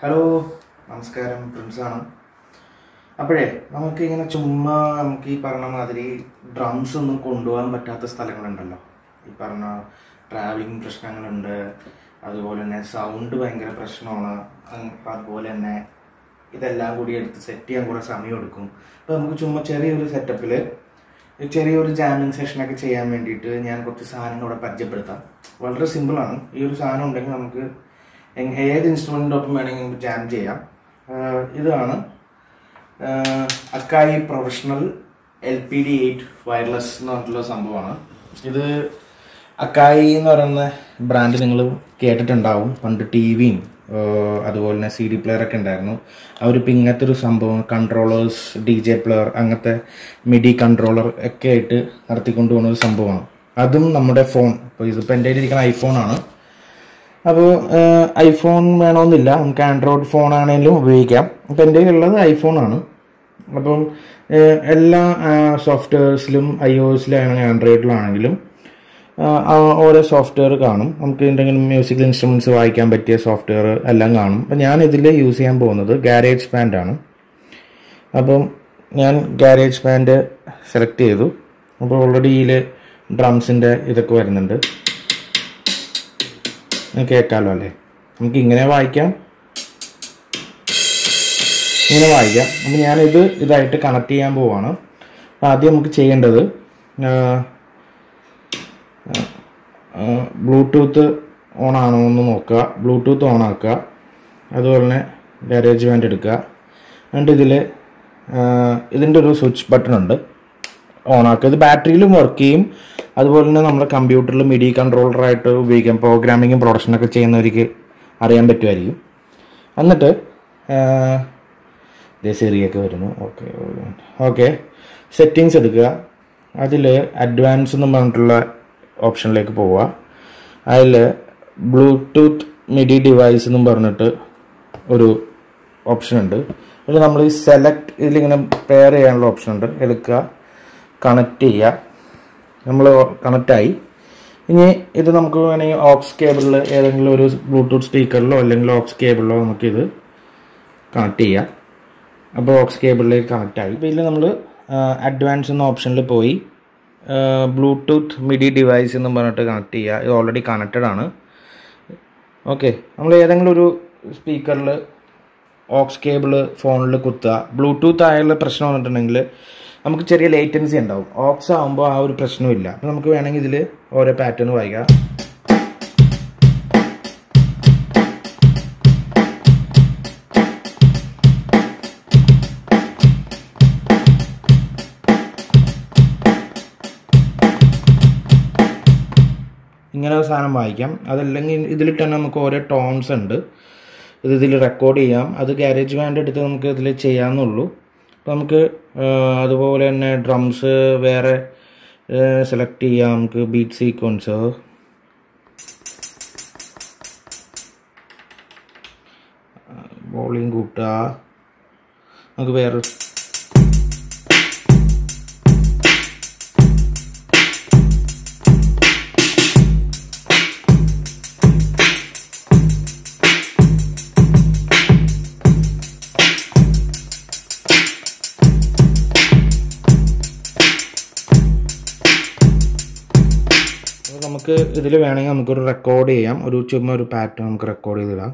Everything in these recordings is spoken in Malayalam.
ഹലോ നമസ്കാരം പ്രിൻസാണ് അപ്പോഴേ നമുക്ക് ഇങ്ങനെ ചുമ്മാ നമുക്ക് ഈ പറഞ്ഞ മാതിരി ഡ്രംസ് ഒന്നും കൊണ്ടുപോകാൻ പറ്റാത്ത സ്ഥലങ്ങളുണ്ടല്ലോ ഈ പറഞ്ഞ ട്രാവലിംഗ് പ്രശ്നങ്ങളുണ്ട് അതുപോലെ തന്നെ സൗണ്ട് ഭയങ്കര പ്രശ്നമാണ് അങ് അതുപോലെ തന്നെ ഇതെല്ലാം കൂടി എടുത്ത് സെറ്റ് ചെയ്യാൻ കുറേ സമയം എടുക്കും അപ്പോൾ നമുക്ക് ചുമ്മാ ചെറിയൊരു സെറ്റപ്പിൽ ചെറിയൊരു ജാമിങ് സെഷനൊക്കെ ചെയ്യാൻ വേണ്ടിയിട്ട് ഞാൻ കുറച്ച് സാധനങ്ങൾ ഇവിടെ പരിചയപ്പെടുത്താം വളരെ സിമ്പിളാണ് ഈ ഒരു സാധനം ഉണ്ടെങ്കിൽ നമുക്ക് എങ് ഏത് ഇൻസ്ട്രുമെൻറ്റിനൊപ്പം വേണമെങ്കിൽ നമുക്ക് ജാം ചെയ്യാം ആഹ് ഇതാണ് ആഹ് Akai professional L P D eight wireless എന്ന് പറഞ്ഞിട്ടുള്ള സംഭവമാണ് ഇത് അക്കായി എന്ന് പറയുന്ന ബ്രാൻഡ് നിങ്ങൾ കേട്ടിട്ടുണ്ടാവും പണ്ട് ടി വിയും അതുപോലെ തന്നെ സി ഡി പ്ലെയർ ഒക്കെ ഉണ്ടായിരുന്നു അവരിപ്പോൾ ഇങ്ങനത്തെ ഒരു സംഭവം കൺട്രോളേഴ്സ് ഡി ജെ പ്ലെയർ അങ്ങനത്തെ മിഡി കൺട്രോളർ ഒക്കെ ആയിട്ട് നടത്തിക്കൊണ്ട് പോകുന്ന ഒരു സംഭവമാണ് അതും നമ്മുടെ ഫോൺ ഇപ്പോൾ ഇതിപ്പോൾ എൻ്റെ ഇരിക്കുന്ന ഐഫോണാണ് അപ്പോൾ ഐഫോൺ വേണമെന്നില്ല നമുക്ക് ആൻഡ്രോയിഡ് ഫോൺ ആണെങ്കിലും ഉപയോഗിക്കാം അപ്പോൾ എൻ്റെ ഉള്ളത് ഐഫോണാണ് അപ്പം ഏഹ്, എല്ലാ സോഫ്റ്റ്വെയർസിലും ഐ ഒ എസിലാണെങ്കിൽ ആൻഡ്രോയിഡിലാണെങ്കിലും ഓരോ സോഫ്റ്റ്വെയർ കാണും നമുക്ക് എന്തെങ്കിലും മ്യൂസിക്കൽ ഇൻസ്ട്രുമെൻറ്റ്സ് വായിക്കാൻ പറ്റിയ സോഫ്റ്റ്വെയർ എല്ലാം കാണും അപ്പം ഞാൻ ഇതിൽ യൂസ് ചെയ്യാൻ പോകുന്നത് ഗാരേജ് ബാൻഡ് ആണ് അപ്പം ഞാൻ ഗാരേജ് ബാൻഡ് സെലക്ട് ചെയ്തു അപ്പോൾ ഓൾറെഡി ഇതിൽ ഡ്രംസിൻ്റെ ഇതൊക്കെ വരുന്നുണ്ട് നിങ്ങൾക്ക് കേൾക്കാമല്ലോ അല്ലേ നമുക്ക് ഇങ്ങനെ വായിക്കാം ഇങ്ങനെ വായിക്കാം അപ്പം ഞാനിത് ഇതായിട്ട് കണക്ട് ചെയ്യാൻ പോവാണ് അപ്പം ആദ്യം നമുക്ക് ചെയ്യേണ്ടത് ബ്ലൂടൂത്ത് ഓൺ ആണോ എന്ന് നോക്കുക ബ്ലൂടൂത്ത് ഓൺ ആക്കുക അതുപോലെ തന്നെ ഗാരേജ് ബാൻഡ് എടുക്കുക എന്നിട്ട് ഇതിൽ ഇതിൻ്റെ ഒരു സ്വിച്ച് ബട്ടൺ ഉണ്ട് ഓൺ ആക്കുക ഇത് ബാറ്ററിയിലും വർക്ക് ചെയ്യും അതുപോലെ തന്നെ നമ്മുടെ കമ്പ്യൂട്ടറിൽ മിഡി കൺട്രോളറായിട്ട് ഉപയോഗിക്കാം പ്രോഗ്രാമിങ്ങും പ്രൊഡക്ഷനൊക്കെ ചെയ്യുന്നവർക്ക് അറിയാൻ പറ്റുമായിരിക്കും എന്നിട്ട് ഇതേ സെറിയൊക്കെ വരുന്നു ഓക്കെ ഓക്കെ സെറ്റിങ്സ് എടുക്കുക അതിൽ അഡ്വാൻസ് എന്ന് പറഞ്ഞിട്ടുള്ള ഓപ്ഷനിലേക്ക് പോവുക അതിൽ ബ്ലൂടൂത്ത് മിഡി ഡിവൈസ് എന്നും പറഞ്ഞിട്ട് ഒരു ഓപ്ഷൻ ഉണ്ട് അതിൽ നമ്മൾ ഈ സെലക്ട് ഇതിലിങ്ങനെ പെയർ ചെയ്യാനുള്ള ഓപ്ഷൻ ഉണ്ട് എടുക്കുക കണക്ട് ചെയ്യുക നമ്മൾ കണക്റ്റായി ഇനി ഇത് നമുക്ക് വേണമെങ്കിൽ ഓക്സ് കേബിളിൽ ഏതെങ്കിലും ഒരു ബ്ലൂടൂത്ത് സ്പീക്കറിലോ അല്ലെങ്കിൽ ഓക്സ് കേബിളിലോ നമുക്കിത് കണക്ട് ചെയ്യാം അപ്പോൾ ഓക്സ് കേബിളിലേക്ക് കണക്റ്റ് ആയി അപ്പോൾ ഇതിൽ നമ്മൾ അഡ്വാൻസ് എന്ന ഓപ്ഷനിൽ പോയി ബ്ലൂടൂത്ത് മിഡി ഡിവൈസ് എന്ന് പറഞ്ഞിട്ട് കണക്ട് ചെയ്യുക ഇത് ഓൾറെഡി കണക്റ്റഡ് ആണ് ഓക്കെ നമ്മൾ ഏതെങ്കിലും ഒരു സ്പീക്കറിൽ ഓക്സ് കേബിൾ ഫോണിൽ കുത്തുക ബ്ലൂടൂത്ത് ആയുള്ള പ്രശ്നം വന്നിട്ടുണ്ടെങ്കിൽ നമുക്ക് ചെറിയ ലേറ്റൻസി ഉണ്ടാവും ഓക്സ് ആകുമ്പോൾ ആ ഒരു പ്രശ്നമില്ല അപ്പോൾ നമുക്ക് വേണമെങ്കിൽ ഇതിൽ ഓരോ പാറ്റേൺ വായിക്കാം ഇങ്ങനെ ഒരു സാധനം വായിക്കാം അതല്ലെങ്കിൽ ഇതിൽ തന്നെ നമുക്ക് ഓരോ ടോൺസ് ഉണ്ട് ഇത് ഇതിൽ റെക്കോർഡ് ചെയ്യാം അത് ഗാരേജ് ബാൻഡ് എടുത്ത് നമുക്ക് ഇതിൽ ചെയ്യാമെന്നുള്ളൂ അപ്പോൾ നമുക്ക് ആ, അതുപോലെ തന്നെ ഡ്രംസ് വേറെ സെലക്ട് ചെയ്യാം നമുക്ക് ബീറ്റ് സീക്വൻസ് വോളിയം കൂട്ടുക നമുക്ക് വേറെ അപ്പോൾ നമുക്ക് ഇതിൽ വേണമെങ്കിൽ നമുക്കൊരു റെക്കോർഡ് ചെയ്യാം ഒരു ചുമ്മാ ഒരു പാറ്റേൺ നമുക്ക് റെക്കോർഡ് ചെയ്തിടാം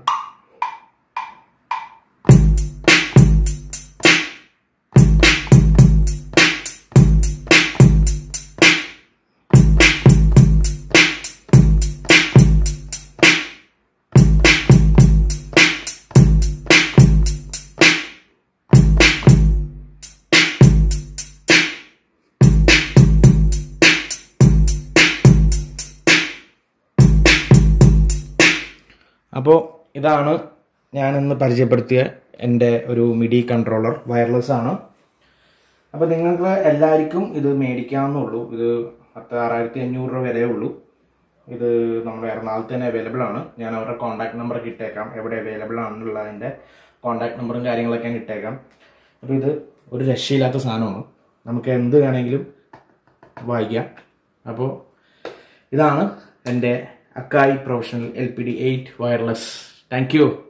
അപ്പോൾ ഇതാണ് ഞാൻ ഇന്ന് പരിചയപ്പെടുത്തിയ എൻ്റെ ഒരു മിഡി കൺട്രോളർ വയർലെസ് ആണ് അപ്പോൾ നിങ്ങൾക്ക് എല്ലാവർക്കും ഇത് മേടിക്കാവുന്നുള്ളൂ ഇത് പത്ത് ആറായിരത്തി അഞ്ഞൂറ് രൂപ വരെ ഉള്ളൂ ഇത് നമ്മുടെ എറണാകുളത്ത് തന്നെ അവൈലബിൾ ആണ് ഞാൻ അവരുടെ കോൺടാക്ട് നമ്പർ ഇട്ടേക്കാം എവിടെ അവൈലബിൾ ആണെന്നുള്ളതിൻ്റെ കോൺടാക്ട് നമ്പറും കാര്യങ്ങളൊക്കെ ഞാൻ ഇട്ടേക്കാം അപ്പോൾ ഇത് ഒരു രക്ഷയില്ലാത്ത സാധനമാണ് നമുക്ക് എന്ത് വേണമെങ്കിലും വായിക്കാം അപ്പോൾ ഇതാണ് എൻ്റെ Akai professional L P D eight wireless thank U